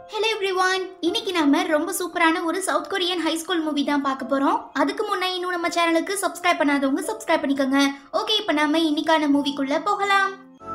hello everyone இன்னைக்கு நாம ரொம்ப சூப்பரான ஒரு south Korean high school movie தான் பார்க்க போறோம் அதுக்கு முன்னே இன்னும் நம்ம சேனலுக்கு சப்ஸ்கிரைப் பண்ணாதவங்க சப்ஸ்கிரைப் பண்ணிக்கோங்க ஓகே இப்போ நாம இன்னைக்கான மூவிக்குள்ள போகலாம்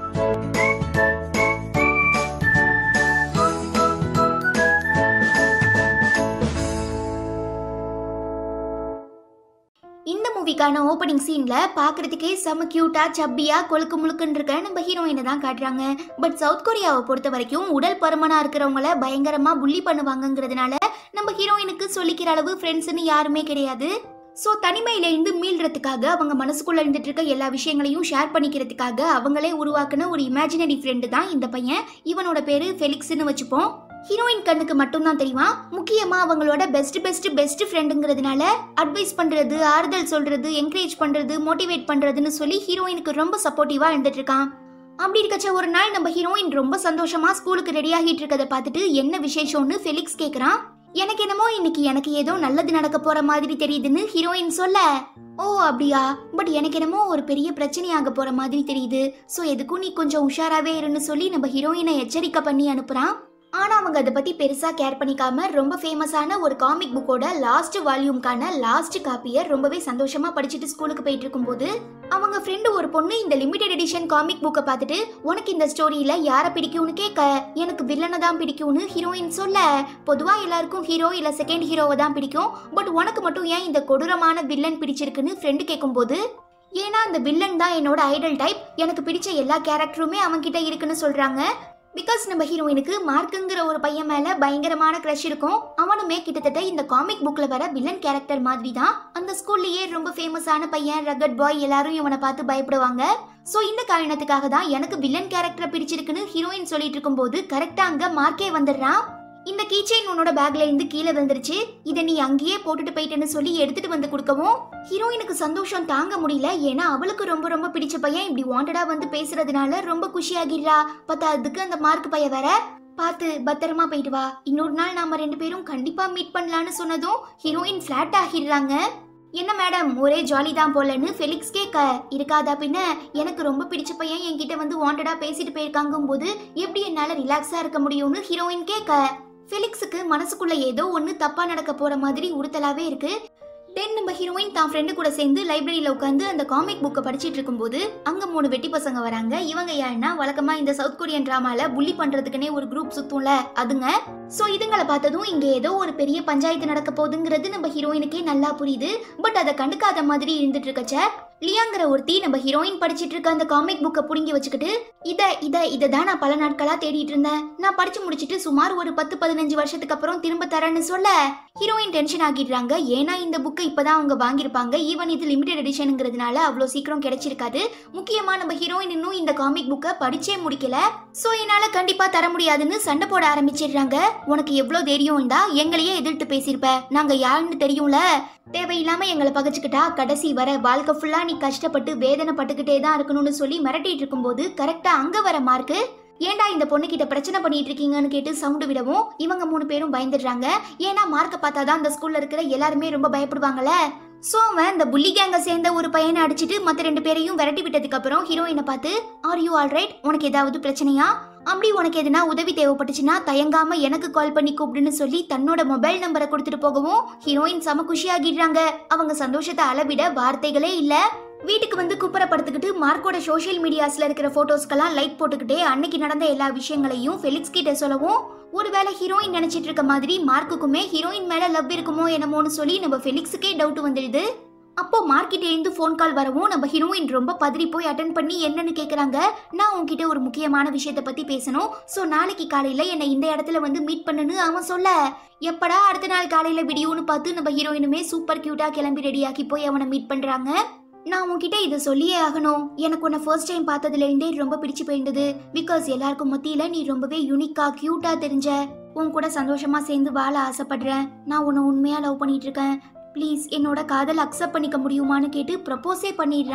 இந்த மூவிக்கான ஓப்பனிங் சீன்ல பாக்குறதுக்கே செம கியூட்டா சப்பியா கொழுக்கு முழுக்குன்னு இருக்க நம்ம ஹீரோயினை தான் காட்டுறாங்க பட் சவுத் கொரியாவை பொறுத்த வரைக்கும் உடல் பருமனா இருக்கிறவங்கள பயங்கரமா புள்ளி பண்ணுவாங்கங்கிறதுனால நம்ம ஹீரோயினுக்கு சொல்லிக்கிற அளவு ஃப்ரெண்ட்ஸ்னு யாருமே கிடையாது ஸோ தனிமையில இருந்து மீள்றதுக்காக அவங்க மனசுக்குள்ள இருந்துட்டு இருக்க எல்லா விஷயங்களையும் ஷேர் பண்ணிக்கிறதுக்காக அவங்களே உருவாக்குன ஒரு இமேஜினரி ஃப்ரெண்டு தான் இந்த பையன் இவனோட பேரு ஃபெலிக்ஸ்னு வச்சுப்போம் ஹீரோயின் கண்ணுக்கு மட்டும்தான் தெரியுமா முக்கியமா அவங்களோட பெஸ்ட் பெஸ்ட் பெஸ்ட் ஃப்ரெண்டுங்கிறதுனால அட்வைஸ் பண்றது ஆறுதல் சொல்றது என்கரேஜ் பண்றது மோட்டிவேட் பண்றதுன்னு சொல்லி ஹீரோயினுக்கு ரொம்ப சப்போர்ட்டிவா இருந்துட்டு இருக்கான் அப்படி இருக்கச்ச ஒரு நாள் நம்ம ஹீரோயின் ரொம்ப சந்தோஷமா ஸ்கூலுக்கு ரெடி ஆகிட்டு இருக்கதை பார்த்துட்டு என்ன விசேஷம்னு ஃபெலிக்ஸ் கேக்குறான் எனக்கு என்னமோ இன்னைக்கு எனக்கு ஏதோ நல்லது நடக்க போற மாதிரி தெரியுதுன்னு ஹீரோயின் சொல்ல ஓ அப்படியா பட் எனக்கு என்னமோ ஒரு பெரிய பிரச்சனையாக போற மாதிரி தெரியுது ஸோ எதுக்கும் நீ கொஞ்சம் உஷாராவே இருன்னு சொல்லி நம்ம ஹீரோயினை எச்சரிக்கை பண்ணி அனுப்புறான் ஆனா அவங்க அதை பத்தி பெருசா கேர் பண்ணிக்காம ரொம்ப ஃபேமஸான ஒரு காமிக் புக்கோட லாஸ்ட் வால்யூம்கான லாஸ்ட் காப்பியை ரொம்பவே சந்தோஷமா படிச்சுட்டு ஸ்கூலுக்கு போயிட்டு இருக்கும்போது அவங்க ஃப்ரெண்டு ஒரு பொண்ணு இந்த லிமிடெட் எடிஷன் காமிக் புக்கை பார்த்துட்டு உனக்கு இந்த ஸ்டோரியில யாரை பிடிக்கும்னு கேட்க எனக்கு வில்லனை தான் பிடிக்கும்னு ஹீரோயின் சொல்ல பொதுவா எல்லாருக்கும் ஹீரோ இல்ல செகண்ட் ஹீரோவை தான் பிடிக்கும் பட் உனக்கு மட்டும் ஏன் இந்த கொடூரமான வில்லன் பிடிச்சிருக்குன்னு ஃப்ரெண்டு கேட்கும்போது ஏன்னா அந்த வில்லன் தான் என்னோட ஐடல் டைப் எனக்கு பிடிச்ச எல்லா கேரக்டருமே அவன்கிட்ட இருக்குன்னு சொல்றாங்க பிகாஸ் நம்ம ஹீரோயினுக்கு மார்க்குங்கிற ஒரு பையன் மேல பயங்கரமான க்ரஷ் இருக்கும் அவனுமே கிட்டத்தட்ட இந்த காமிக் புக்ல வர வில்லன் கேரக்டர் மாதிரி தான் அந்த ஸ்கூல்லயே ரொம்ப ஃபேமஸான பையன் ரகட் பாய் எல்லாரும் இவனை பார்த்து பயப்படுவாங்க சோ இந்த காரணத்துக்காக தான் எனக்கு வில்லன் கேரக்டரை பிடிச்சிருக்குன்னு ஹீரோயின் சொல்லிட்டு இருக்கும்போது கரெக்டா அங்க மார்க்கே வந்துடுறான் இந்த கீச்சைன் உன்னோட பேக்ல இருந்து கீழே விழுந்துருச்சு இதை நீ அங்கேயே போட்டுட்டு போயிட்டேன்னு சொல்லி எடுத்துட்டு வந்து கொடுக்கவும் ஹீரோயினுக்கு சந்தோஷம் தாங்க முடியல ஏன்னா அவளுக்கு ரொம்ப ரொம்ப பிடிச்ச பையன் இப்படி வாண்டடா வந்து பேசுறதுனால ரொம்ப குஷியாகிடுறா பத்தாததுக்கு அந்த மார்க் பைய வேற பார்த்து பத்திரமா போயிட்டு வா இன்னொரு நாள் நாம ரெண்டு பேரும் கண்டிப்பா மீட் பண்ணலான்னு சொன்னதும் ஹீரோயின் ஃபிளாட் ஆகிடுறாங்க என்ன மேடம் ஒரே ஜாலி தான் போலன்னு ஃபெலிக்ஸ் கேட்க இருக்காதா பின்ன எனக்கு ரொம்ப பிடிச்ச பையன் என்கிட்ட வந்து வாண்டடா பேசிட்டு போயிருக்காங்கும் போது எப்படி என்னால ரிலாக்ஸா இருக்க முடியும்னு ஹீரோயின் கேட்க ஃபெலிக்ஸுக்கு மனசுக்குள்ள ஏதோ ஒன்று தப்பா நடக்க போற மாதிரி உறுத்தலாவே இருக்கு தென் நம்ம ஹீரோயின் தான் ஃப்ரெண்டு கூட சேர்ந்து லைப்ரரியில உட்காந்து அந்த காமிக் புக்கை படிச்சிட்டு இருக்கும்போது அங்க மூணு வெட்டி பசங்க வராங்க இவங்க யாருன்னா வழக்கமா இந்த சவுத் கொரியன் டிராமால புள்ளி பண்றதுக்குனே ஒரு குரூப் சுத்தும்ல அதுங்க சோ இதுங்களை பார்த்ததும் இங்க ஏதோ ஒரு பெரிய பஞ்சாயத்து நடக்க போகுதுங்கிறது நம்ம ஹீரோயினுக்கே நல்லா புரியுது பட் அதை கண்டுக்காத மாதிரி இருந்துட்டு இருக்கச்ச லியாங்கிற ஒருத்தி நம்ம ஹீரோயின் படிச்சிட்டு இருக்க அந்த காமிக் புக்கை புடுங்கி வச்சுக்கிட்டு இத இத இதை தான் நான் பல நாட்களா தேடிட்டு இருந்தேன் நான் படிச்சு முடிச்சிட்டு சுமார் ஒரு பத்து பதினஞ்சு வருஷத்துக்கு அப்புறம் திரும்ப தரேன்னு சொல்ல ஹீரோயின் டென்ஷன் ஆகிடுறாங்க ஏன்னா இந்த புக்கை இப்பதான் அவங்க வாங்கியிருப்பாங்க ஈவன் இது லிமிடெட் எடிஷனுங்கிறதுனால அவ்வளோ சீக்கிரம் கிடைச்சிருக்காது முக்கியமா நம்ம ஹீரோயின் இன்னும் இந்த காமிக் புக்கை படிச்சே முடிக்கல சோ என்னால கண்டிப்பா தர முடியாதுன்னு சண்டை போட ஆரம்பிச்சிடுறாங்க உனக்கு எவ்வளோ தைரியம் இருந்தா எங்களையே எதிர்த்து பேசியிருப்ப நாங்க யாருன்னு தெரியும்ல தேவையில்லாம எங்களை பகச்சுக்கிட்டா கடைசி வர வாழ்க்கை ஃபுல்லா நீ கஷ்டப்பட்டு வேதனைப்பட்டுக்கிட்டே தான் இருக்கணும்னு சொல்லி மிரட்டிட்டு இருக்கும்போது கரெக்டா அங்க வர மார்க்கு ஏன்டா இந்த பொண்ணு கிட்ட பிரச்சனை பண்ணிட்டு இருக்கீங்கன்னு கேட்டு சவுண்டு விடவும் இவங்க மூணு பேரும் பயந்துடுறாங்க ஏன்னா மார்க்கை பார்த்தாதான் அந்த ஸ்கூல்ல இருக்கிற எல்லாருமே ரொம்ப பயப்படுவாங்கல்ல சோ அவன் இந்த புள்ளி கேங்க சேர்ந்த ஒரு பையனை அடிச்சிட்டு மத்த ரெண்டு பேரையும் விரட்டி விட்டதுக்கு அப்புறம் ஹீரோயினை பார்த்து ஆர் யூ ஆல்ரைட் உனக்கு ஏதாவது பிரச்சனையா அப்படி உனக்கு எதுனா உதவி தேவைப்பட்டுச்சுன்னா தயங்காம எனக்கு கால் பண்ணி கூப்பிடுன்னு சொல்லி தன்னோட மொபைல் நம்பரை கொடுத்துட்டு போகவும் ஹீரோயின் செம குஷியாகிடுறாங்க அவங்க சந்தோஷத்தை அளவிட வார்த்தைகளே இல்ல வீட்டுக்கு வந்து குப்புறப்படுத்துக்கிட்டு மார்க்கோட சோஷியல் மீடியாஸ்ல இருக்கிற போட்டோஸ்க்கெல்லாம் லைக் போட்டுக்கிட்டே அன்னைக்கு நடந்த எல்லா விஷயங்களையும் ஃபெலிக்ஸ் கிட்ட சொல்லவும் ஒருவேளை ஹீரோயின் நினைச்சிட்டு இருக்க மாதிரி மார்க்குக்குமே ஹீரோயின் மேல லவ் இருக்குமோ என்னமோன்னு சொல்லி நம்ம ஃபெலிக்ஸுக்கே டவுட் வந்துடுது அப்போ மார்க்கிட்ட இருந்து ஃபோன் கால் வரவும் நம்ம ஹீரோயின் ரொம்ப பதறி போய் அட்டன் பண்ணி என்னன்னு கேக்குறாங்க நான் உன்கிட்ட ஒரு முக்கியமான விஷயத்த பத்தி பேசணும் சோ நாளைக்கு காலையில என்னை இந்த இடத்துல வந்து மீட் பண்ணுன்னு அவன் சொல்ல எப்படா அடுத்த நாள் காலையில விடியும்னு பார்த்து நம்ம ஹீரோயினுமே சூப்பர் கியூட்டா கிளம்பி ரெடியாக்கி போய் அவனை மீட் பண்றாங்க நான் உன்கிட்ட இதை சொல்லியே ஆகணும் எனக்கு உன்னை ஃபர்ஸ்ட் டைம் பார்த்ததுல இருந்தே ரொம்ப பிடிச்சு போயிருந்தது பிகாஸ் எல்லாருக்கும் மத்தியில நீ ரொம்பவே யூனிக்கா கியூட்டா தெரிஞ்ச உன் கூட சந்தோஷமா சேர்ந்து வாழ ஆசைப்படுறேன் நான் உன்னை உண்மையா லவ் பண்ணிட்டு இருக்கேன் ப்ளீஸ் என்னோட காதல் அக்செப்ட் பண்ணிக்க முடியுமான்னு கேட்டு ப்ரப்போஸே பண்ணிடுறான்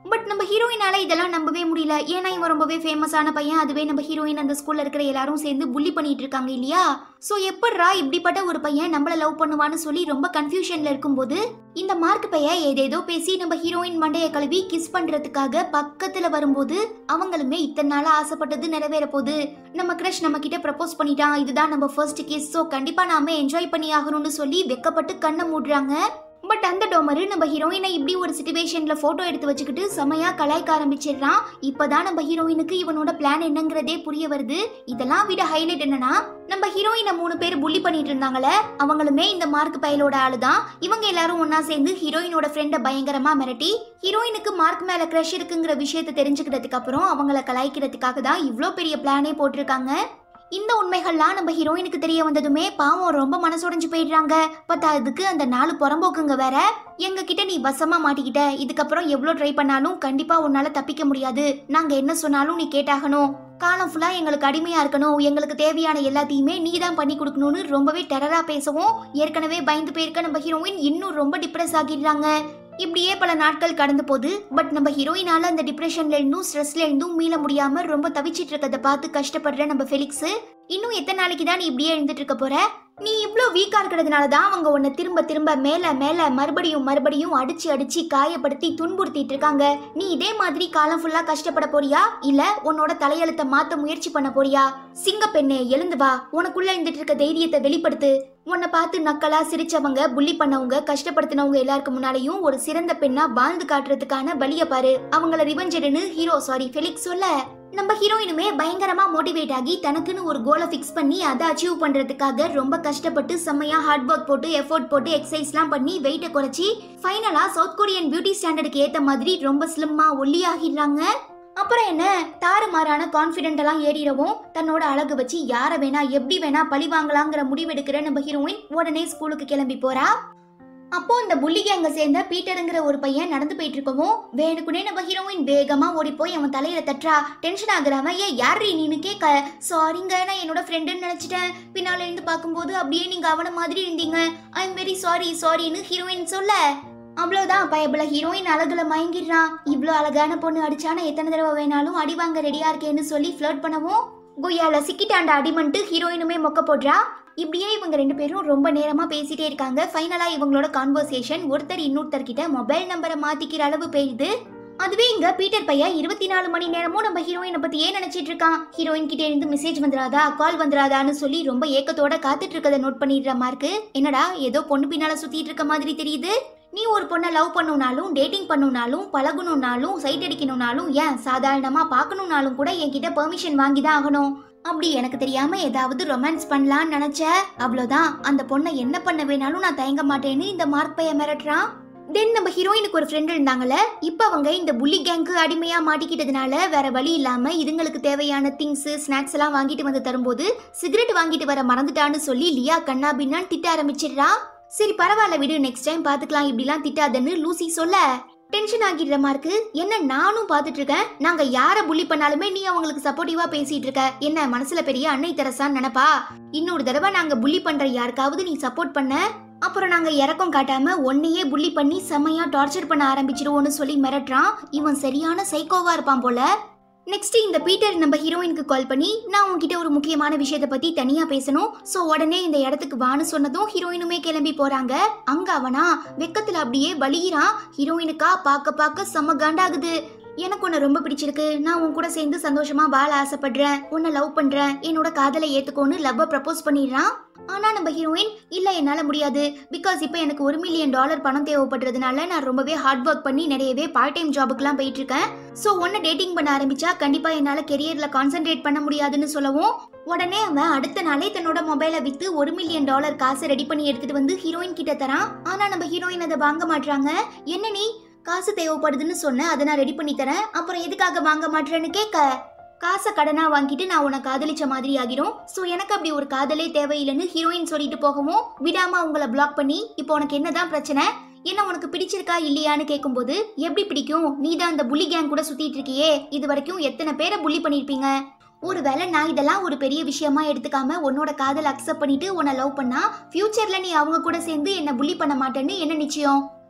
பட் நம்ம ஹீரோயினால இதெல்லாம் நம்பவே முடியல ஏன்னா இவன் ரொம்பவே ஃபேமஸான பையன் அதுவே நம்ம ஹீரோயின் அந்த ஸ்கூல்ல இருக்கிற எல்லாரும் சேர்ந்து புள்ளி பண்ணிட்டு இருக்காங்க இல்லையா சோ எப்படிரா இப்படிப்பட்ட ஒரு பையன் நம்மள லவ் பண்ணுவான்னு சொல்லி ரொம்ப கன்ஃபியூஷன்ல இருக்கும்போது இந்த மார்க் பையன் ஏதேதோ பேசி நம்ம ஹீரோயின் மண்டைய கழுவி கிஸ் பண்றதுக்காக பக்கத்துல வரும்போது அவங்களுமே இத்தனை நாளா ஆசைப்பட்டது நிறைவேற போகுது நம்ம கிரஷ் நம்ம கிட்ட ப்ரப்போஸ் பண்ணிட்டான் இதுதான் நம்ம ஃபர்ஸ்ட் கிஸ் சோ கண்டிப்பா நாம என்ஜாய் பண்ணி ஆகணும்னு சொல்லி வெக்கப்பட்டு கண்ணை மூடுறாங்க பட் அந்த டோமரு நம்ம ஹீரோயினை இப்படி ஒரு சுச்சுவேஷன்ல போட்டோ எடுத்து வச்சுக்கிட்டு செமையா கலாய்க்க ஆரம்பிச்சிடுறான் இப்பதான் நம்ம ஹீரோயினுக்கு இவனோட பிளான் என்னங்கிறதே புரிய வருது இதெல்லாம் விட ஹைலைட் என்னன்னா நம்ம ஹீரோயினை மூணு பேர் புள்ளி பண்ணிட்டு இருந்தாங்களே அவங்களுமே இந்த மார்க் பயலோட ஆளு தான் இவங்க எல்லாரும் ஒண்ணா சேர்ந்து ஹீரோயினோட ஃப்ரெண்டை பயங்கரமா மிரட்டி ஹீரோயினுக்கு மார்க் மேல க்ரஷ் இருக்குங்கிற விஷயத்தை தெரிஞ்சுக்கிறதுக்கு அப்புறம் அவங்கள கலாய்க்கிறதுக்காக தான் இவ்ளோ பெரிய பிளானே போட்டிருக்காங்க இந்த உண்மைகள்லாம் நம்ம ஹீரோயினுக்கு தெரிய வந்ததுமே பாவம் ரொம்ப மனசுடைஞ்சு போயிடுறாங்க பத்தாததுக்கு அந்த நாலு புறம்போக்குங்க வேற எங்க கிட்ட நீ வசமா மாட்டிக்கிட்ட இதுக்கப்புறம் எவ்வளோ ட்ரை பண்ணாலும் கண்டிப்பா உன்னால தப்பிக்க முடியாது நாங்க என்ன சொன்னாலும் நீ கேட்டாகணும் காலம் ஃபுல்லா எங்களுக்கு அடிமையா இருக்கணும் எங்களுக்கு தேவையான எல்லாத்தையுமே நீ தான் பண்ணி கொடுக்கணும்னு ரொம்பவே டெரரா பேசவும் ஏற்கனவே பயந்து போயிருக்க நம்ம ஹீரோயின் இன்னும் ரொம்ப டிப்ரெஸ் ஆகிடுறாங்க இப்படியே பல நாட்கள் கடந்து போகுது பட் நம்ம ஹீரோயினால அந்த டிப்ரெஷன்ல இருந்தும் ஸ்ட்ரெஸ்ல இருந்தும் மீள முடியாம ரொம்ப தவிச்சிட்டு இருக்கதை பார்த்து கஷ்டப்படுற நம்ம ஃபெலிக்ஸ் இன்னும் எத்தனை நாளைக்கு தான் நீ இப்படியே இருந்துட்டு இருக்க போற நீ இவ்ளோ வீக்கா இருக்கிறதுனால தான் அவங்க உன்னை திரும்ப திரும்ப மேல மேல மறுபடியும் மறுபடியும் அடிச்சு அடிச்சு காயப்படுத்தி துன்புறுத்திட்டு இருக்காங்க நீ இதே மாதிரி காலம் ஃபுல்லா கஷ்டப்பட போறியா இல்ல உன்னோட தலையெழுத்தை மாத்த முயற்சி பண்ண போறியா சிங்க பெண்ணே எழுந்து வா உனக்குள்ள இருந்துட்டு இருக்க தைரியத்தை வெளிப்படுத்து உன்னை பார்த்து நக்கலா சிரிச்சவங்க புள்ளி பண்ணவங்க கஷ்டப்படுத்தினவங்க எல்லாருக்கு முன்னாலையும் ஒரு சிறந்த பெண்ணா வாழ்ந்து காட்டுறதுக்கான வழிய பாரு அவங்கள ரிவெஞ்ச் எடுன்னு ஹீரோ சாரி ஃபெலிக்ஸ் சொல்ல நம்ம ஹீரோயினுமே பயங்கரமா மோட்டிவேட் ஆகி தனக்குன்னு ஒரு கோலை ஃபிக்ஸ் பண்ணி அதை அச்சீவ் பண்றதுக்காக ரொம்ப கஷ்டப்பட்டு செம்மையா ஹார்ட் ஒர்க் போட்டு எஃபோர்ட் போட்டு எக்ஸசைஸ்லாம் பண்ணி வெயிட்டை குறைச்சி ஃபைனலா சவுத் கொரியன் பியூட்டி ஸ்டாண்டர்டுக்கு ஏத்த மாதிரி ரொம்ப ஸ்லிம்மா ஒல்லியாகிடுறாங்க அப்புறம் என்ன தாறுமாறான கான்ஃபிடென்ட் எல்லாம் ஏறிடவும் தன்னோட அழகு வச்சு யாரை வேணா எப்படி வேணா பழி வாங்கலாங்கிற முடிவெடுக்கிற நம்ம ஹீரோயின் உடனே ஸ்கூலுக்கு கிளம்பி போறா அப்போ இந்த புள்ளி கேங்க சேர்ந்த பீட்டருங்கிற ஒரு பையன் நடந்து போயிட்டு இருக்கவும் வேணுக்குனே நம்ம ஹீரோயின் வேகமா ஓடி போய் அவன் தலையில தட்டுறா டென்ஷன் ஆகுறவன் ஏன் யாரு நீனு கேட்க சாரிங்க நான் என்னோட ஃப்ரெண்டுன்னு நினைச்சிட்டேன் பின்னால இருந்து பார்க்கும்போது அப்படியே நீங்க அவன மாதிரி இருந்தீங்க ஐ எம் வெரி சாரி சாரின்னு ஹீரோயின் சொல்ல அவ்வளோதான் பயபல ஹீரோயின் அழகுல மயங்கிடுறான் இவ்வளோ அழகான பொண்ணு அடிச்சானா எத்தனை தடவை வேணாலும் அடி வாங்க ரெடியா இருக்கேன்னு சொல்லி ஃப்ளர்ட் பண்ணவும் குய்யால சிக்கிட்டாண்ட அடிமன்ட்டு ஹீரோயினுமே மொக்க போடுறா இப்படியே இவங்க ரெண்டு பேரும் ரொம்ப நேரமா பேசிட்டே இருக்காங்க ஃபைனலா இவங்களோட கான்வர்சேஷன் ஒருத்தர் இன்னொருத்தர் கிட்ட மொபைல் நம்பரை மாத்திக்கிற அளவு போயிடுது அதுவே இங்க பீட்டர் பையன் இருபத்தி நாலு மணி நேரமும் நம்ம ஹீரோயினை பத்தி ஏன் நினைச்சிட்டு இருக்கான் ஹீரோயின் கிட்ட இருந்து மெசேஜ் வந்துடாதா கால் வந்துடாதான்னு சொல்லி ரொம்ப ஏக்கத்தோட காத்துட்டு இருக்கதை நோட் பண்ணிடுற மார்க்கு என்னடா ஏதோ பொண்ணு பின்னால சுத்திட்டு இருக்க மாதிரி தெரியுது நீ ஒரு பொண்ணை லவ் பண்ணுனாலும் டேட்டிங் பண்ணுனாலும் பழகணும்னாலும் சைட் அடிக்கணும்னாலும் ஏன் சாதாரணமா பார்க்கணும்னாலும் கூட என்கிட்ட பெர்மிஷன் வாங்கி தான் ஆகணும் அப்படி எனக்கு தெரியாம ஏதாவது ரொமான்ஸ் பண்ணலாம்னு நினைச்ச அவ்வளவுதான் அந்த பொண்ணை என்ன பண்ண வேணாலும் நான் தயங்க மாட்டேன்னு இந்த மார்க் பையன் மிரட்டுறான் தென் நம்ம ஹீரோயினுக்கு ஒரு ஃப்ரெண்ட் இருந்தாங்கல்ல இப்போ அவங்க இந்த புள்ளி கேங்க்கு அடிமையா மாட்டிக்கிட்டதுனால வேற வழி இல்லாம இதுங்களுக்கு தேவையான திங்ஸ் ஸ்நாக்ஸ் எல்லாம் வாங்கிட்டு வந்து தரும்போது சிகரெட் வாங்கிட்டு வர மறந்துட்டான்னு சொல்லி லியா கண்ணா பின்னான்னு திட்ட ஆரம்பிச்சிடுறா சரி பரவாயில்ல விடு நெக்ஸ்ட் டைம் பாத்துக்கலாம் இப்படிலாம் திட்டாதன்னு லூசி சொல்ல டென்ஷன் ஆகிடுற மார்க்கு என்ன நானும் பார்த்துட்டு இருக்கேன் நாங்க யார புள்ளி பண்ணாலுமே நீ அவங்களுக்கு சப்போர்ட்டிவா பேசிட்டு இருக்க என்ன மனசுல பெரிய அன்னை தெரசான்னு நினைப்பா இன்னொரு தடவை நாங்க புள்ளி பண்ற யாருக்காவது நீ சப்போர்ட் பண்ண அப்புறம் நாங்க இறக்கம் காட்டாம உன்னையே புள்ளி பண்ணி செம்மையா டார்ச்சர் பண்ண ஆரம்பிச்சிருவோம்னு சொல்லி மிரட்டுறான் இவன் சரியான சைக்கோவா இருப்பான் போல நெக்ஸ்ட் இந்த பீட்டர் நம்ம ஹீரோயினுக்கு கால் பண்ணி நான் உன்கிட்ட ஒரு முக்கியமான விஷயத்தை பத்தி தனியா பேசணும் சோ உடனே இந்த இடத்துக்கு வான்னு சொன்னதும் ஹீரோயினுமே கிளம்பி போறாங்க அங்க அவனா வெக்கத்துல அப்படியே வலிகிறான் ஹீரோயினுக்கா பார்க்க பார்க்க செம்ம காண்டாகுது எனக்கு உன்னை ரொம்ப பிடிச்சிருக்கு நான் உன் கூட சேர்ந்து சந்தோஷமா வாழ ஆசைப்படுறேன் உன்னை லவ் பண்றேன் என்னோட காதலை ஏத்துக்கோன்னு லவ்வ ப்ரப்போஸ் பண்ணிடுறான் ஆனா நம்ம ஹீரோயின் இல்ல என்னால முடியாது பிகாஸ் இப்போ எனக்கு ஒரு மில்லியன் டாலர் பணம் தேவைப்படுறதுனால நான் ரொம்பவே ஹார்ட் ஒர்க் பண்ணி நிறையவே பார்ட் டைம் ஜாபுக்குலாம் போயிட்டு இருக்கேன் ஸோ ஒன்ன டேட்டிங் பண்ண ஆரம்பிச்சா கண்டிப்பா என்னால கெரியர்ல கான்சென்ட்ரேட் பண்ண முடியாதுன்னு சொல்லவும் உடனே அவன் அடுத்த நாளே தன்னோட மொபைலை வித்து ஒரு மில்லியன் டாலர் காசை ரெடி பண்ணி எடுத்துட்டு வந்து ஹீரோயின் கிட்ட தரான் ஆனா நம்ம ஹீரோயின் அதை வாங்க மாட்றாங்க என்ன நீ காசு தேவைப்படுதுன்னு சொன்ன அதை நான் ரெடி பண்ணி தரேன் அப்புறம் எதுக்காக வாங்க மாட்டேன்னு கேட்க காசை கடனா வாங்கிட்டு நான் உன்னை காதலிச்ச மாதிரி ஆகிரும் ஸோ எனக்கு அப்படி ஒரு காதலே தேவையில்லைன்னு ஹீரோயின் சொல்லிட்டு போகவும் விடாம அவங்கள பிளாக் பண்ணி இப்போ உனக்கு என்னதான் பிரச்சனை என்ன உனக்கு பிடிச்சிருக்கா இல்லையான்னு கேட்கும்போது எப்படி பிடிக்கும் நீ தான் அந்த புள்ளி கேங் கூட சுத்திட்டு இருக்கியே இது வரைக்கும் எத்தனை பேரை புள்ளி பண்ணிருப்பீங்க ஒருவேளை நான் இதெல்லாம் ஒரு பெரிய விஷயமா எடுத்துக்காம உன்னோட காதல் அக்செப்ட் பண்ணிட்டு உன்னை லவ் பண்ணா ஃபியூச்சர்ல நீ அவங்க கூட சேர்ந்து என்ன புள்ளி பண்ண மாட்டேன்னு என்ன நிச்சயம்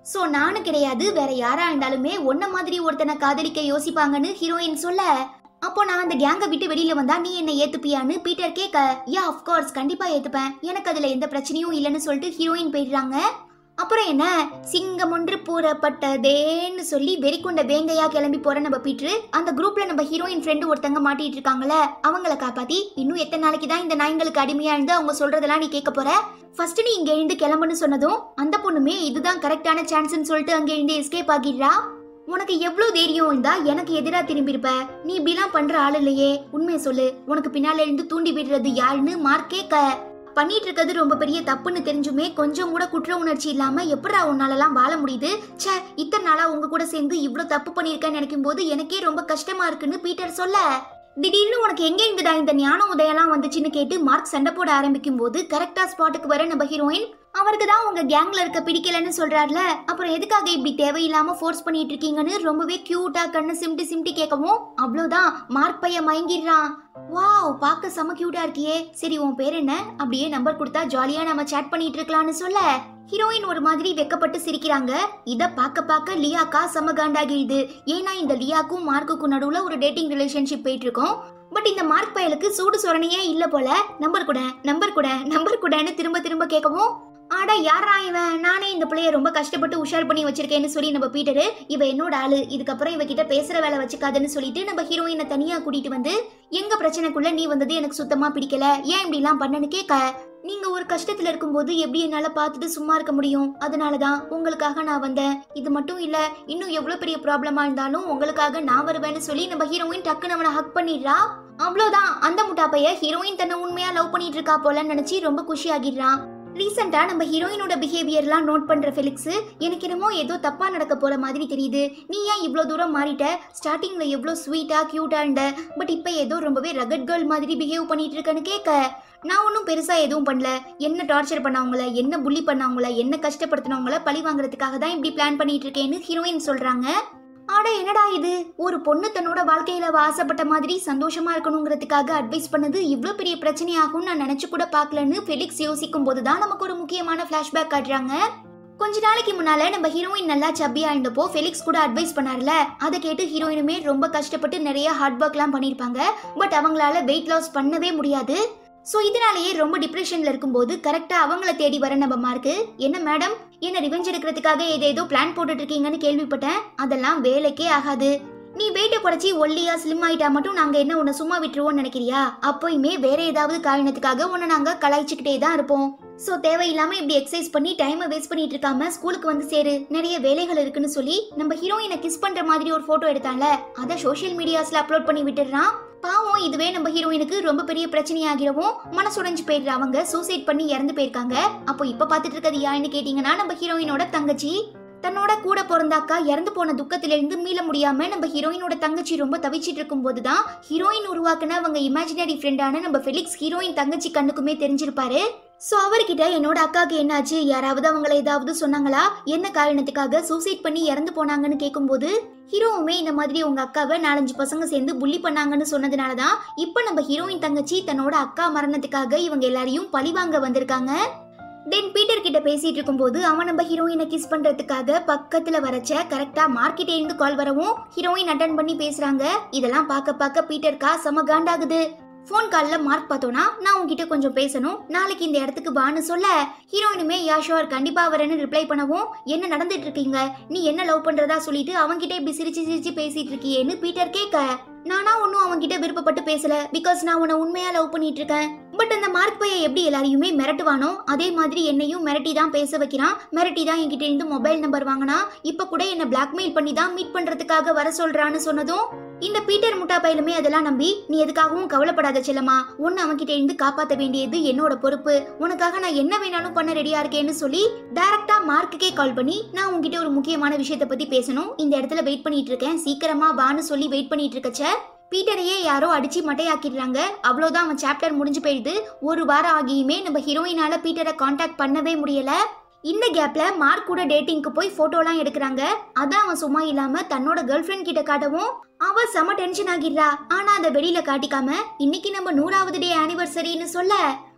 சோ நானும் கிடையாது வேற யாரா இருந்தாலுமே உன்ன மாதிரி ஒருத்தனை காதலிக்க யோசிப்பாங்கன்னு ஹீரோயின் சொல்ல அப்போ நான் அந்த கேங்க விட்டு வெளியில வந்தா நீ என்ன ஏத்துப்பியான்னு பீட்டர் கேட்க யா கோர்ஸ் கண்டிப்பா ஏத்துப்பேன் எனக்கு அதுல எந்த பிரச்சனையும் இல்லைன்னு சொல்லிட்டு ஹீரோயின் போயிடுறாங்க அப்புறம் என்ன சிங்கம் ஒன்று பூரப்பட்டதேன்னு சொல்லி வெறிக்கொண்ட வேங்கையா கிளம்பி போற நம்ம பீட்ரு அந்த குரூப்ல நம்ம ஹீரோயின் ஃப்ரெண்டு ஒருத்தங்க மாட்டிட்டு இருக்காங்கல்ல அவங்கள காப்பாத்தி இன்னும் எத்தனை நாளைக்கு தான் இந்த நாய்ங்களுக்கு அடிமையா இருந்து அவங்க சொல்றதெல்லாம் நீ கேட்க போற ஃபர்ஸ்ட் நீ இங்க எழுந்து கிளம்புன்னு சொன்னதும் அந்த பொண்ணுமே இதுதான் கரெக்டான சான்ஸ்னு சொல்லிட்டு அங்க எழுந்து எஸ்கேப் ஆகிடுறா உனக்கு எவ்வளவு தைரியம் இருந்தா எனக்கு எதிரா திரும்பியிருப்ப நீ இப்படிலாம் பண்ற ஆள் இல்லையே உண்மையை சொல்லு உனக்கு பின்னால இருந்து தூண்டி விடுறது யாருன்னு மார்க் கேட்க பண்ணிட்டு இருக்கிறது ரொம்ப பெரிய தப்புன்னு தெரிஞ்சுமே கொஞ்சம் கூட குற்ற உணர்ச்சி இல்லாம எப்படா உன்னாலலாம் வாழ முடியுது ச்சே இத்தனை நாளா உங்க கூட சேர்ந்து இவ்ளோ தப்பு பண்ணியிருக்கேன்னு நினைக்கும் போது எனக்கே ரொம்ப கஷ்டமா இருக்குன்னு பீட்டர் சொல்ல திடீர்னு உனக்கு எங்க இருந்துடா இந்த ஞான உதயம்லாம் வந்துச்சுன்னு கேட்டு மார்க் சண்டை போட ஆரம்பிக்கும் போது கரெக்டா ஸ்பாட்டுக்கு வர நம்ம ஹீரோயின் அவருக்கு தான் உங்க கேங்ல இருக்க பிடிக்கலன்னு சொல்றாருல அப்புறம் எதுக்காக இப்படி தேவையில்லாம ஃபோர்ஸ் பண்ணிட்டு இருக்கீங்கன்னு ரொம்பவே கியூட்டா கண்ணு சிம்டி சிம்டி கேட்கவும் அவ்வளவுதான் மார்க் பையன் மயங்கிடுறான் வாவ் பார்க்க செம கியூட்டா இருக்கியே சரி உன் பேர் என்ன அப்படியே நம்பர் கொடுத்தா ஜாலியா நம்ம சேட் பண்ணிட்டு இருக்கலாம்னு சொல்ல ஹீரோயின் ஒரு மாதிரி வெக்கப்பட்டு சிரிக்கிறாங்க இத பார்க்க பார்க்க லியாக்கா செம காண்டாகிடுது ஏன்னா இந்த லியாக்கும் மார்க்குக்கும் நடுவுல ஒரு டேட்டிங் ரிலேஷன்ஷிப் போயிட்டு இருக்கோம் பட் இந்த மார்க் பயலுக்கு சூடு சொரணையே இல்ல போல நம்பர் கூட நம்பர் கூட நம்பர் கூடன்னு திரும்ப திரும்ப கேட்கவும் ஆடா யாரா இவன் நானே இந்த பிள்ளைய ரொம்ப கஷ்டப்பட்டு உஷார் பண்ணி வச்சிருக்கேன்னு சொல்லி நம்ம பீட்டரு இவ என்னோட ஆளு இதுக்கப்புறம் இவகிட்ட பேசுற வேலை வச்சுக்காதுன்னு சொல்லிட்டு நம்ம ஹீரோயினை தனியா கூட்டிட்டு வந்து எங்க பிரச்சனைக்குள்ள நீ வந்தது எனக்கு சுத்தமா பிடிக்கல ஏன் இப்படி எல்லாம் பண்ணனு கேட்க நீங்க ஒரு கஷ்டத்துல இருக்கும்போது எப்படி என்னால பார்த்துட்டு சும்மா இருக்க முடியும் அதனாலதான் உங்களுக்காக நான் வந்தேன் இது மட்டும் இல்ல இன்னும் எவ்வளவு பெரிய ப்ராப்ளமா இருந்தாலும் உங்களுக்காக நான் வருவேன்னு சொல்லி நம்ம ஹீரோயின் டக்குன்னு அவனை ஹக் பண்ணிடுறா அவ்வளவுதான் அந்த முட்டாப்பைய ஹீரோயின் தன்னை உண்மையா லவ் பண்ணிட்டு இருக்கா போலன்னு நினைச்சு ரொம்ப குஷி ஆகிடுறான் ரீசெண்டா நம்ம ஹீரோயினோட பிஹேவியர்லாம் நோட் பண்ற ஃபெலிக்ஸ் எனக்கு என்னமோ ஏதோ தப்பா நடக்க போற மாதிரி தெரியுது நீ ஏன் இவ்வளோ தூரம் மாறிட்ட ஸ்டார்டிங்ல எவ்வளோ ஸ்வீட்டா கியூட்டா இருந்த பட் இப்போ ஏதோ ரொம்பவே ரகட் கேர்ள் மாதிரி பிஹேவ் பண்ணிட்டு இருக்கேன்னு கேட்க நான் ஒன்றும் பெருசா எதுவும் பண்ணல என்ன டார்ச்சர் பண்ணவங்கள என்ன புள்ளி பண்ணவங்கள என்ன கஷ்டப்படுத்தினவங்கள பழி வாங்குறதுக்காக தான் இப்படி பிளான் பண்ணிட்டு இருக்கேன்னு ஹீரோயின் சொல்றாங்க ஆட என்னடா இது ஒரு பொண்ணு தன்னோட வாழ்க்கையில அவ ஆசைப்பட்ட மாதிரி சந்தோஷமா இருக்கணுங்கிறதுக்காக அட்வைஸ் பண்ணது இவ்ளோ பெரிய பிரச்சனையாகும் நான் நினைச்சு கூட பார்க்கலன்னு ஃபெலிக்ஸ் யோசிக்கும் போது தான் நமக்கு ஒரு முக்கியமான ஃபிளாஷ்பேக் காட்டுறாங்க கொஞ்ச நாளைக்கு முன்னால நம்ம ஹீரோயின் நல்லா சப்பியா இருந்தப்போ ஃபெலிக்ஸ் கூட அட்வைஸ் பண்ணார்ல அதை கேட்டு ஹீரோயினுமே ரொம்ப கஷ்டப்பட்டு நிறைய ஹார்ட் ஒர்க்லாம் பண்ணியிருப்பாங்க பட் அவங்களால வெயிட் லாஸ் பண்ணவே முடியாது ஸோ இதனாலேயே ரொம்ப டிப்ரெஷன்ல இருக்கும்போது கரெக்டா அவங்கள தேடி வர நம்ம மார்க்கு என்ன மேடம் என்ன ரிவெஞ்ச் எடுக்கிறதுக்காக ஏதேதோ பிளான் போட்டுட்டு இருக்கீங்கன்னு கேள்விப்பட்டேன் அதெல்லாம் வேலைக்கே ஆகாது நீ வெயிட்டை குறைச்சி ஒல்லியா ஸ்லிம் ஆயிட்டா மட்டும் நாங்க என்ன உன்னை சும்மா விட்டுருவோம்னு நினைக்கிறியா அப்போயுமே வேற ஏதாவது காரணத்துக்காக உன்னை நாங்க கலாய்ச்சிக்கிட்டே தான் இருப்போம் சோ தேவையில்லாம இப்படி எக்ஸசைஸ் பண்ணி டைமை வேஸ்ட் பண்ணிட்டு இருக்காம ஸ்கூலுக்கு வந்து சேரு நிறைய வேலைகள் இருக்குன்னு சொல்லி நம்ம ஹீரோயினை கிஸ் பண்ற மாதிரி ஒரு போட்டோ எடுத்தான்ல அதை சோஷியல் மீடியாஸ்ல அப்லோட் பண்ணி விட்டுடுறான் பாவம் இதுவே நம்ம ஹீரோயினுக்கு ரொம்ப பெரிய பிரச்சனையாகிறவும் மனசுடைஞ்சு போயிடுற அவங்க சூசைட் பண்ணி இறந்து போயிருக்காங்க அப்போ இப்ப பாத்துட்டு இருக்கிறது யாருன்னு கேட்டீங்கன்னா நம்ம ஹீரோயினோட தங்கச்சி தன்னோட கூட பிறந்த அக்கா இறந்து போன துக்கத்திலிருந்து மீள முடியாம நம்ம ஹீரோயினோட தங்கச்சி ரொம்ப தவிச்சிட்டு இருக்கும் போதுதான் ஹீரோயின் உருவாக்குன அவங்க இமேஜினரி ஃப்ரெண்டான நம்ம ஃபெலிக்ஸ் ஹீரோயின் தங்கச்சி கண்ணுக்குமே தெரிஞ்சிருப்பாரு சோ அவர்கிட்ட என்னோட அக்காக்கு என்னாச்சு யாராவது அவங்கள ஏதாவது சொன்னாங்களா என்ன காரணத்துக்காக சூசைட் பண்ணி இறந்து போனாங்கன்னு கேட்கும்போது ஹீரோவுமே இந்த மாதிரி உங்க அக்காவை நாலஞ்சு பசங்க சேர்ந்து புள்ளி பண்ணாங்கன்னு சொன்னதுனால தான் இப்போ நம்ம ஹீரோயின் தங்கச்சி தன்னோட அக்கா மரணத்துக்காக இவங்க எல்லாரையும் பழிவாங்க வந்திருக்காங்க தென் பீட்டர் கிட்ட பேசிட்டு இருக்கும்போது அவன் நம்ம ஹீரோயினை கிஸ் பண்றதுக்காக பக்கத்துல வரச்ச கரெக்டா மார்க்கெட்டே இருந்து கால் வரவும் ஹீரோயின் அட்டன் பண்ணி பேசுறாங்க இதெல்லாம் பார்க்க பார்க்க பீட்டர்க்கா செம காண்டாகுது ஃபோன் காலில் மார்க் பார்த்தோன்னா நான் உன்கிட்ட கொஞ்சம் பேசணும் நாளைக்கு இந்த இடத்துக்கு வான்னு சொல்ல ஹீரோயினுமே யா ஷோர் கண்டிப்பா வரேன்னு ரிப்ளை பண்ணவும் என்ன நடந்துட்டு இருக்கீங்க நீ என்ன லவ் பண்றதா சொல்லிட்டு அவன்கிட்ட இப்படி சிரிச்சு சிரிச்சு பேசிட்டு இருக்கியேன்னு பீட்டர் கேட்க நானா ஒன்னும் அவன்கிட்ட விருப்பப்பட்டு பேசல பிகாஸ் நான் உன்னை உண்மையா லவ் பண்ணிட்டு இருக்கேன் பட் அந்த மார்க் பையன் எப்படி எல்லாரையுமே மிரட்டுவானோ அதே மாதிரி என்னையும் மிரட்டி தான் பேச வைக்கிறான் மிரட்டி தான் என்கிட்ட இருந்து மொபைல் நம்பர் வாங்கினா இப்ப கூட என்ன பிளாக்மெயில் பண்ணி தான் மீட் பண்றதுக்காக வர சொல்றான்னு சொன்னதும் இந்த பீட்டர் முட்டா பையலுமே அதெல்லாம் நம்பி நீ எதுக்காகவும் கவலைப்படாத செல்லம்மா உன்னை அவன்கிட்ட இருந்து காப்பாத்த வேண்டியது என்னோட பொறுப்பு உனக்காக நான் என்ன வேணாலும் பண்ண ரெடியா இருக்கேன்னு சொல்லி டைரக்டா மார்க்குக்கே கால் பண்ணி நான் உன்கிட்ட ஒரு முக்கியமான விஷயத்தை பத்தி பேசணும் இந்த இடத்துல வெயிட் பண்ணிட்டு இருக்கேன் சீக்கிரமா வான்னு சொல்லி வெயிட் பண்ணிட்டு இருக்கச்ச பீட்டரையே யாரோ அடிச்சு மட்டையாக்கிடுறாங்க அவ்வளோதான் அவன் சாப்டர் முடிஞ்சு போயிடுது ஒரு வாரம் ஆகியுமே நம்ம ஹீரோயினால பீட்டரை காண்டாக்ட் பண்ணவே முடியல இந்த கேப்ல மார்க் கூட டேட்டிங்க்கு போய் போட்டோலாம் எடுக்கிறாங்க அதான் அவன் சும்மா இல்லாம தன்னோட கேர்ள் ஃப்ரெண்ட் கிட்ட காட்டவும் அவ செம டென்ஷன் ஆகிடுறா ஆனா அதை வெளியில காட்டிக்காம இன்னைக்கு நம்ம நூறாவது டே ஆனிவர்சரின்னு சொல்ல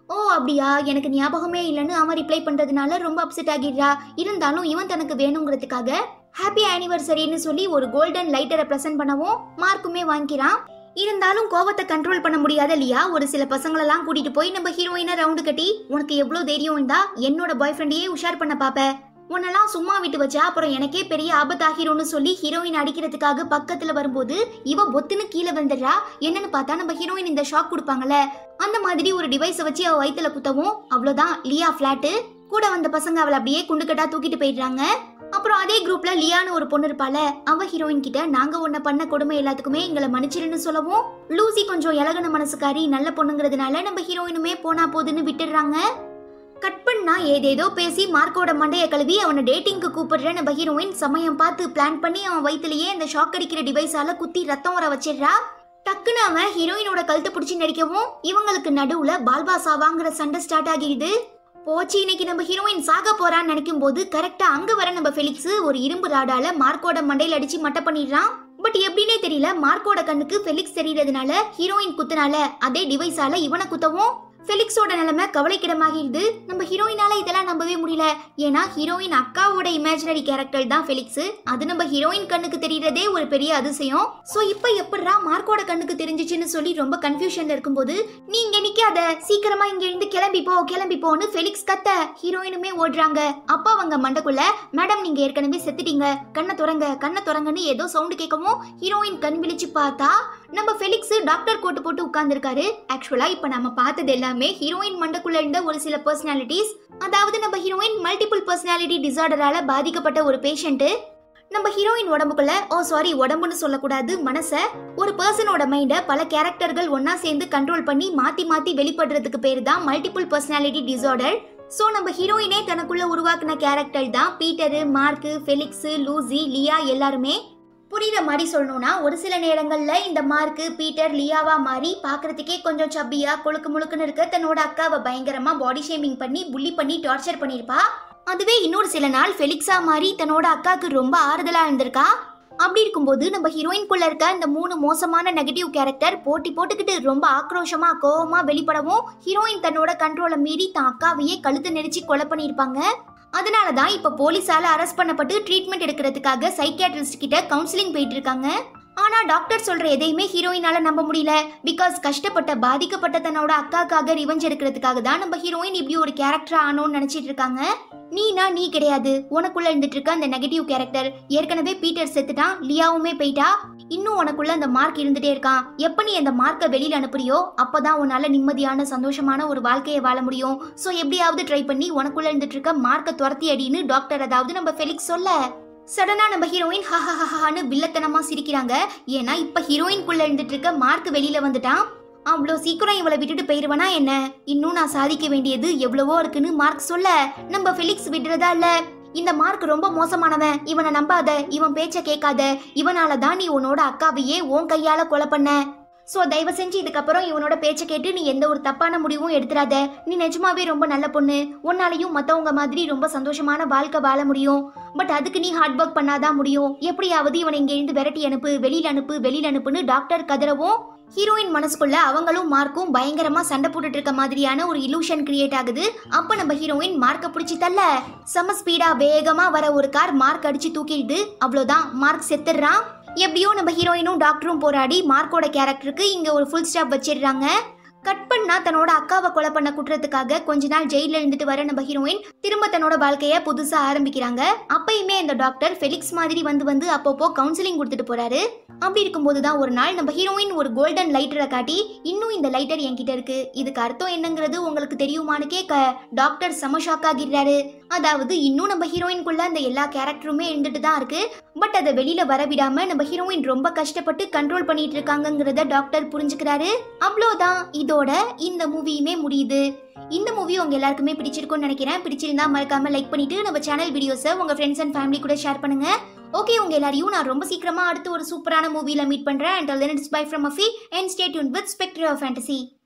ஓ அப்படியா எனக்கு ஞாபகமே இல்லைன்னு அவன் ரிப்ளை பண்றதுனால ரொம்ப அப்செட் ஆகிடுறா இருந்தாலும் இவன் தனக்கு வேணுங்கிறதுக்காக ஹாப்பி ஆனிவர்சரின்னு சொல்லி ஒரு கோல்டன் லைட்டரை ப்ரெசென்ட் பண்ணவும் மார்க்குமே வாங்கிக்கிறான் இருந்தாலும் கோவத்தை கண்ட்ரோல் பண்ண முடியாத இல்லையா ஒரு சில பசங்களெல்லாம் கூட்டிட்டு போய் நம்ம ஹீரோயினை ரவுண்டு கட்டி உனக்கு எவ்வளோ தைரியம் இருந்தா என்னோட பாய் ஃப்ரெண்டையே உஷார் பண்ண பாப்ப உன்னெல்லாம் சும்மா விட்டு வச்சா அப்புறம் எனக்கே பெரிய ஆபத்தாகிரும்னு சொல்லி ஹீரோயின் அடிக்கிறதுக்காக பக்கத்துல வரும்போது இவ பொத்துன்னு கீழே வந்துடுறா என்னன்னு பார்த்தா நம்ம ஹீரோயின் இந்த ஷாக் கொடுப்பாங்கல்ல அந்த மாதிரி ஒரு டிவைஸை வச்சு அவ வயித்துல குத்தவும் அவ்வளோதான் லியா ஃபிளாட்டு கூட வந்த பசங்க அவளை அப்படியே குண்டுக்கட்டா தூக்கிட்டு போயிடுறாங்க அப்புறம் அதே குரூப்ல லியான்னு ஒரு பொண்ணு இருப்பால அவ ஹீரோயின் கிட்ட நாங்க உன்னை பண்ண கொடுமை எல்லாத்துக்குமே எங்களை மன்னிச்சிருன்னு சொல்லவும் லூசி கொஞ்சம் இலகுன மனசுக்காரி நல்ல பொண்ணுங்கிறதுனால நம்ம ஹீரோயினுமே போனா போதுன்னு விட்டுடுறாங்க கட் பண்ணா ஏதேதோ பேசி மார்க்கோட மண்டைய கழுவி அவனை டேட்டிங்க்கு கூப்பிடுற நம்ம ஹீரோயின் சமயம் பார்த்து பிளான் பண்ணி அவன் வயித்துலயே இந்த ஷாக் அடிக்கிற டிவைஸால குத்தி ரத்தம் வர வச்சிடுறா டக்குன்னு அவன் ஹீரோயினோட கழுத்தை பிடிச்சி நடிக்கவும் இவங்களுக்கு நடுவுல பால்பா சாவாங்கிற சண்டை ஸ்டார்ட் ஆகிடுது போச்சு இன்னைக்கு நம்ம ஹீரோயின் சாக போறான்னு நினைக்கும் போது கரெக்டா அங்க வர நம்ம ஃபெலிக்ஸ் ஒரு இரும்பு ராடால மார்க்கோட மண்டையில அடிச்சு மட்டை பண்ணிடுறான் பட் எப்படின்னே தெரியல மார்க்கோட கண்ணுக்கு ஃபெலிக்ஸ் தெரியறதுனால ஹீரோயின் குத்துனால அதே டிவைஸால இவனை குத்தவும் ஃபெலிக்ஸோட நிலைமை கவலைக்கிடமாகிடுது நம்ம ஹீரோயினால இதெல்லாம் நம்பவே முடியல ஏன்னா ஹீரோயின் அக்காவோட இமேஜினரி கேரக்டர் தான் ஃபெலிக்ஸ் அது நம்ம ஹீரோயின் கண்ணுக்கு தெரியறதே ஒரு பெரிய அதிசயம் சோ இப்போ எப்படிரா மார்க்கோட கண்ணுக்கு தெரிஞ்சிச்சுன்னு சொல்லி ரொம்ப கன்ஃபியூஷன்ல இருக்கும்போது நீ இங்க நிக்காத சீக்கிரமா இங்க இருந்து கிளம்பி போ கிளம்பி போன்னு ஃபெலிக்ஸ் கத்த ஹீரோயினுமே ஓடுறாங்க அப்பா அவங்க மண்டக்குள்ள மேடம் நீங்க ஏற்கனவே செத்துட்டீங்க கண்ணை துறங்க கண்ணை துறங்கன்னு ஏதோ சவுண்ட் கேட்கவும் ஹீரோயின் கண் விழிச்சு பார்த்தா நம்ம ஃபெலிக்ஸ் டாக்டர் கோட்டு போட்டு உட்கார்ந்திருக்காரு ஆக்சுவலா இப்ப நம்ம பார்த்தது எல்லாமே ஹீரோயின் மண்டக்குள்ள இருந்த ஒரு சில பர்சனாலிட்டிஸ் அதாவது நம்ம ஹீரோயின் மல்டிபிள் பர்சனாலிட்டி டிசார்டரால பாதிக்கப்பட்ட ஒரு பேஷண்ட் நம்ம ஹீரோயின் உடம்புக்குள்ள ஓ சாரி உடம்புன்னு சொல்லக்கூடாது மனச ஒரு பர்சனோட மைண்ட பல கேரக்டர்கள் ஒன்னா சேர்ந்து கண்ட்ரோல் பண்ணி மாத்தி மாத்தி வெளிப்படுறதுக்கு பேரு தான் மல்டிபிள் பர்சனாலிட்டி டிசார்டர் சோ நம்ம ஹீரோயினே தனக்குள்ள உருவாக்குன கேரக்டர் தான் Peter Mark Felix Lucy Leah எல்லாருமே புரியுற மாதிரி சொல்லணும்னா ஒரு சில நேரங்கள்ல இந்த மார்க்கு பீட்டர் லியாவா மாறி பார்க்கறதுக்கே கொஞ்சம் சப்பியா கொழுக்கு முழுக்குன்னு இருக்க தன்னோட அக்காவை பயங்கரமா பாடி ஷேமிங் பண்ணி புள்ளி பண்ணி டார்ச்சர் பண்ணியிருப்பா அதுவே இன்னொரு சில நாள் ஃபெலிக்ஸா மாறி தன்னோட அக்காவுக்கு ரொம்ப ஆறுதலா இருந்திருக்கா அப்படி இருக்கும்போது நம்ம ஹீரோயின்குள்ள இருக்க இந்த மூணு மோசமான நெகட்டிவ் கேரக்டர் போட்டி போட்டுக்கிட்டு ரொம்ப ஆக்ரோஷமா கோவமா வெளிப்படவும் ஹீரோயின் தன்னோட கண்ட்ரோலை மீறி தான் அக்காவையே கழுத்து நெரிச்சு கொலை பண்ணியிருப்பாங்க அதனால தான் இப்போ போலீஸால அரெஸ்ட் பண்ணப்பட்டு ட்ரீட்மெண்ட் எடுக்கிறதுக்காக சைக்கியாட்ரிஸ்ட் கிட்ட கவுன்சிலிங் போயிட்டு இருக்காங்க ஆனா டாக்டர் சொல்ற எதையுமே ஹீரோயினால நம்ப முடியல பிகாஸ் கஷ்டப்பட்ட பாதிக்கப்பட்ட தன்னோட அக்காக்காக ரிவெஞ்ச் எடுக்கிறதுக்காக தான் நம்ம ஹீரோயின் இப்படி ஒரு கேரக்டர் ஆனோன்னு நினைச்சிட்டு இருக்காங்க நீனா நீ கிடையாது உனக்குள்ள இருந்துட்டு இருக்க அந்த நெகட்டிவ் கேரக்டர் ஏற்கனவே பீட்டர் செத்துட்டான் லியாவுமே போயிட்டா இன்னும் உனக்குள்ள அந்த மார்க் இருந்துட்டே இருக்கான் எப்ப நீ அந்த மார்க்கை வெளியில அனுப்புறியோ அப்பதான் உன்னால நிம்மதியான சந்தோஷமான ஒரு வாழ்க்கையை வாழ முடியும் சோ எப்படியாவது ட்ரை பண்ணி உனக்குள்ள இருந்துட்டு இருக்க மார்க்கை துரத்தி அடின்னு டாக்டர் அதாவது நம்ம ஃபெலிக்ஸ் சொல்ல சடனா நம்ம ஹீரோயின் ஹஹஹஹான்னு வில்லத்தனமா சிரிக்கிறாங்க ஏன்னா இப்ப ஹீரோயின்குள்ள இருந்துட்டு இருக்க மார்க் வெளியில வந்துட்டான் அவ்வளோ சீக்கிரம் இவளை விட்டுட்டு போயிருவனா என்ன இன்னும் நான் சாதிக்க வேண்டியது எவ்வளவோ இருக்குன்னு மார்க் சொல்ல நம்ம ஃபெலிக்ஸ் விடுறதா இல்ல இந்த மார்க் ரொம்ப மோசமானவன் இவனை நம்பாத இவன் பேச்ச கேட்காத இவனால தான் நீ உன்னோட அக்காவையே உன் கையால கொலை பண்ண சோ தயவு செஞ்சு இதுக்கப்புறம் இவனோட பேச்ச கேட்டு நீ எந்த ஒரு தப்பான முடிவும் எடுத்துறாத நீ நிஜமாவே ரொம்ப நல்ல பொண்ணு உன்னாலையும் மத்தவங்க மாதிரி ரொம்ப சந்தோஷமான வாழ்க்கை வாழ முடியும் பட் அதுக்கு நீ ஹார்ட் ஒர்க் பண்ணாதான் முடியும் எப்படியாவது இவனை இங்க இருந்து விரட்டி அனுப்பு வெளியில அனுப்பு வெளியில அனுப்புன்னு டாக்டர் கதறவும் ஹீரோயின் மனசுக்குள்ள அவங்களும் மார்க்கும் பயங்கரமா சண்டை போட்டுட்டு இருக்க மாதிரியான ஒரு இலூஷன் கிரியேட் ஆகுது அப்ப நம்ம ஹீரோயின் மார்க்க பிடிச்சி தள்ள செம ஸ்பீடா வேகமா வர ஒரு கார் மார்க் அடிச்சு தூக்கிடுது அவ்வளவுதான் மார்க் செத்துடுறான் எப்படியோ நம்ம ஹீரோயினும் டாக்டரும் போராடி மார்க்கோட கேரக்டருக்கு இங்க ஒரு ஃபுல் ஸ்டாப் வச்சிடுறாங்க கட் பண்ணா தன்னோட அக்காவை கொலை பண்ண குற்றத்துக்காக கொஞ்ச நாள் ஜெயில இருந்துட்டு வர நம்ம ஹீரோயின் திரும்ப தன்னோட வாழ்க்கைய புதுசா ஆரம்பிக்கிறாங்க அப்பயுமே இந்த டாக்டர் ஃபெலிக்ஸ் மாதிரி வந்து வந்து அப்பப்போ கவுன்சிலிங் கொடுத்துட்டு போறாரு அப்படி இருக்கும்போது தான் ஒரு நாள் நம்ம ஹீரோயின் ஒரு கோல்டன் லைட்டரை காட்டி இன்னும் இந்த லைட்டர் என்கிட்ட இருக்கு இதுக்கு அர்த்தம் என்னங்கிறது உங்களுக்கு தெரியுமான்னு கேட்க டாக்டர் செம ஷாக் ஆகிடுறாரு அதாவது இன்னும் நம்ம ஹீரோயின்குள்ள அந்த எல்லா கேரக்டருமே இருந்துட்டு தான் இருக்கு பட் அதை வெளியில வர விடாம நம்ம ஹீரோயின் ரொம்ப கஷ்டப்பட்டு கண்ட்ரோல் பண்ணிட்டு இருக்காங்கங்கிறத டாக்டர் புரிஞ்சுக்கிறாரு அவ்வளோதான் இதோட இந்த மூவியுமே முடியுது இந்த மூவி உங்க எல்லாருக்குமே பிடிச்சிருக்கும்னு நினைக்கிறேன் பிடிச்சிருந்தா மறக்காம லைக் பண்ணிட்டு நம்ம சேனல் வீடியோஸை உங்க ஃப்ரெண்ட்ஸ் அண்ட் ஃபேமிலி கூட ஷேர் பண்ணுங்க ஓகே உங்க எல்லாரையும் நான் ரொம்ப சீக்கிரமா அடுத்து ஒரு சூப்பரான மூவில மீட் பண்றேன் and then it's bye from Affy and stay tuned with Spectry of fantasy